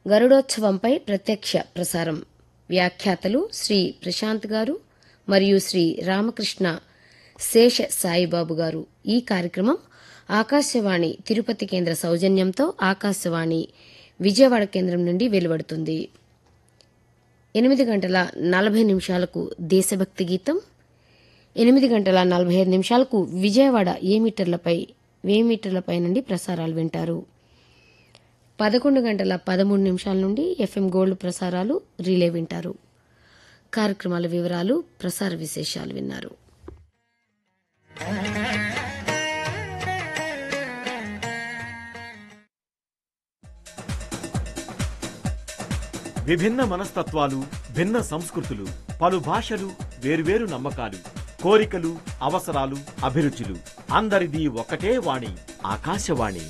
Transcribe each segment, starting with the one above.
గరుడోత్సవంపై ప్రత్యక్ష ప్రసారం వ్యాఖ్యాతలు శ్రీ ప్రశాంత్ గారు మరియు శ్రీ రామకృష్ణ శేష సాయిబాబు గారు ఈ కార్యక్రమం ఆకాశవాణి తిరుపతి కేంద్ర సౌజన్యంతో ఆకాశవాణి విజయవాడ కేంద్రం నుండి వెలువడుతుంది ఎనిమిది గంటల నలభై నిమిషాలకు దేశభక్తి గీతం ఎనిమిది గంటల నలభై ఐదు నిమిషాలకు విజయవాడ ఏ మీటర్లపై వే మీటర్లపై నుండి ప్రసారాలు వింటారు పదకొండు గంటల పదమూడు నిమిషాల నుండి ఎఫ్ఎం గోల్డ్ ప్రసారాలు రిలే వింటారు కార్యక్రమాల వివరాలు ప్రసార విశేషాలు విన్నారు విభిన్న మనస్తత్వాలు భిన్న సంస్కృతులు పలు భాషలు వేర్వేరు నమ్మకాలు కోరికలు అవసరాలు అభిరుచులు అందరిది ఒకటే వాణి ఆకాశవాణి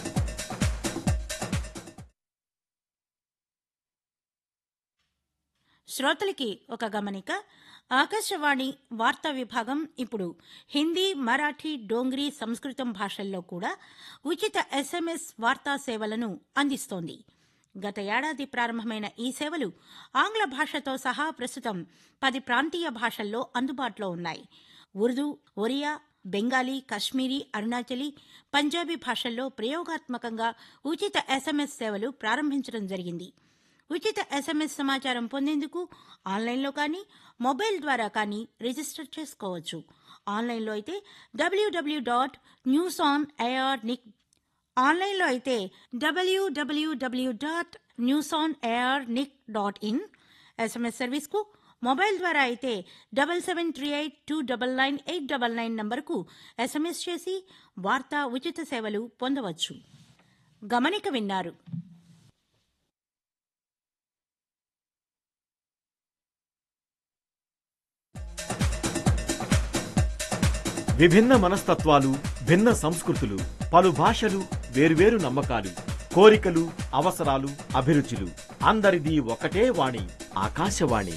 శ్రోతలకి ఒక గమనిక ఆకాశవాణి వార్తా విభాగం ఇప్పుడు హిందీ మరాఠీ డోంగ్రీ సంస్కృతం భాషల్లో కూడా ఉచిత ఎస్ఎంఎస్ వార్తా సేవలను అందిస్తోంది గత ఏడాది ప్రారంభమైన ఈ సేవలు ఆంగ్ల భాషతో సహా ప్రస్తుతం పది ప్రాంతీయ భాషల్లో అందుబాటులో ఉన్నాయి ఉర్దూ ఒరియా బెంగాలీ కశ్మీరీ అరుణాచలీ పంజాబీ భాషల్లో ప్రయోగాత్మకంగా ఉచిత ఎస్ఎంఎస్ సేవలు ప్రారంభించడం జరిగింది ఉచిత ఎస్ఎంఎస్ సమాచారం పొందేందుకు ఆన్లైన్లో కానీ మొబైల్ ద్వారా కానీ రిజిస్టర్ చేసుకోవచ్చు ఆన్లైన్లో అయితే WW dot news on air nic ఆన్లైన్లో అయితే WWW dot news on air nic dot in SMS సర్వీస్కు మొబైల్ ద్వారా అయితే double seven three eight two double nine eight double nine నంబర్కు ఎస్ఎంఎస్ చేసి వార్తా ఉచిత సేవలు పొందవచ్చు గమనిక విన్నారు విభిన్న మనస్తత్వాలు భిన్న సంస్కృతులు పలు భాషలు వేర్వేరు నమ్మకాలు కోరికలు అవసరాలు అభిరుచులు అందరిది ఒకటే వాణి ఆకాశవాణి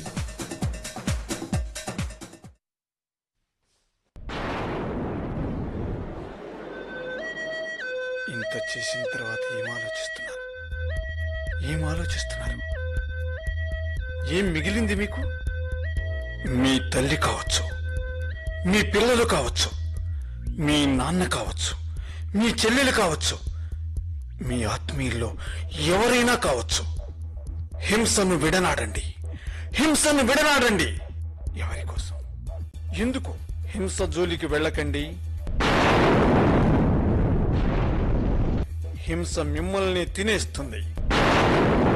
ఇంత చేసిన తర్వాత ఏం ఆలోచిస్తున్నారు ఏం ఆలోచిస్తున్నారు ఏం మిగిలింది మీకు మీ తల్లి కావచ్చు మీ పిల్లలు కావచ్చు మీ నాన్న కావచ్చు మీ చెల్లెలు కావచ్చు మీ ఆత్మీయుల్లో ఎవరైనా కావచ్చు హింసను విడనాడండి హింసను విడనాడండి ఎవరి కోసం ఎందుకు హింస జోలికి వెళ్ళకండి హింస మిమ్మల్ని తినేస్తుంది